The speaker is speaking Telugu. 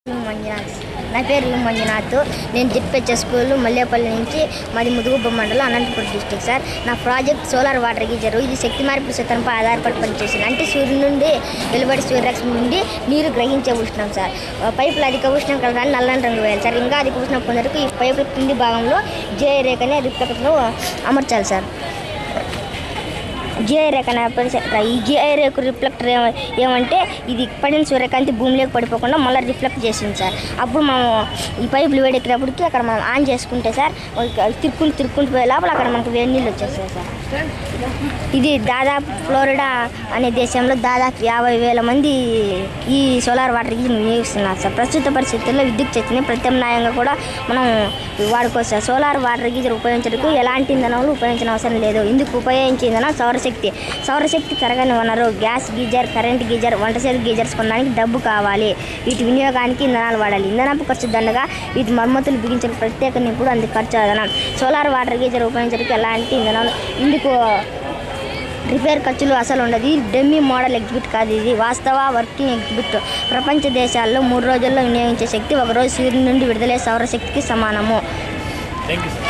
మంజునాథ్ నా పేరు లు మంజునాథ్ నేను జిప్పెచ్చ స్కూల్ మల్లేపల్లి నుంచి మాది ముదుగుబ్బ మండలం అనంతపురం డిస్టిక్ సార్ నా ప్రాజెక్ట్ సోలార్ వాటర్ గీజర్ ఇది శక్తి మార్పు సిద్ధంపై ఆధారపడి పనిచేసింది అంటే సూర్యుడి నుండి వెలువడి సూర్యరశ్మి నుండి నీరు గ్రహించే ఉష్ణం సార్ ఆ పైపులు అధిక ఉష్ణం కలగానే నల్లని రంగు వేయాలి సార్ ఇంకా అధిక ఉష్ణం పొందడానికి ఈ పైపుల కింది భాగంలో జే రేఖని రిఫ్లెక్టర్ను అమర్చాలి సార్ జిఐ రేఖ అనే పరిస- ఈ జిఐ రేఖ రిఫ్లెక్టర్ ఏమ ఏమంటే ఇది పడిన సూర్యకాంతి భూమిలోకి పడిపోకుండా మళ్ళీ రిఫ్లెక్ట్ చేసింది సార్ అప్పుడు మనం ఈ పైపులు వేడెక్కినప్పటికీ అక్కడ మనం ఆన్ చేసుకుంటే సార్ ఒక తిరుక్కుంటూ తిరుక్కుంటూ పోయే లోపల అక్కడ మనకు వేడి నీళ్ళు వచ్చేస్తాయి సార్ ఇది దాదాపు ఫ్లోరిడా అనే దేశంలో దాదాపు యాభై వేల మంది ఈ సోలార్ వాటర్ గీజర్ వినియోగిస్తున్నారు సార్ ప్రస్తుత పరిస్థితుల్లో విద్యుత్ శక్తిని ప్రత్యామ్నాయంగా కూడా మనం వాడుకోవచ్చు సార్ సోలార్ వాటర్ గీజర్ ఉపయోగించడానికి ఎలాంటి ఇంధనాలు ఉపయోగించిన అవసరం లేదు ఇందుకు ఉపయోగించే ఇంధనం సౌరశక్తి సౌరశక్తి తరగని వనరు గ్యాస్ గీజర్ కరెంట్ గీజర్ వంటసేరు గీజర్స్ కొనడానికి డబ్బు కావాలి వీటి వినియోగానికి ఇంధనాలు వాడాలి ఇంధనపు ఖర్చు దండగా వీటి మరమ్మతులు బిగించిన ప్రత్యేక నిపుడు అందుకు ఖర్చు అదనం సోలార్ వాటర్ గీజర్ ఉపయోగించడానికి ఎలాంటి ఇంధనాలు ఇందుకు రిపేర్ ఖర్చులు అసలు ఉండదు ఇది డెమ్మీ మోడల్ ఎగ్జిబిట్ కాదు ఇది వాస్తవ వర్కింగ్ ఎగ్జిబిట్ ప్రపంచ దేశాల్లో మూడు రోజుల్లో వినియోగించే శక్తి ఒకరోజు సూర్యుడి నుండి విడుదలయ్యే సౌరశక్తికి సమానము థ్యాంక్ యూ సార్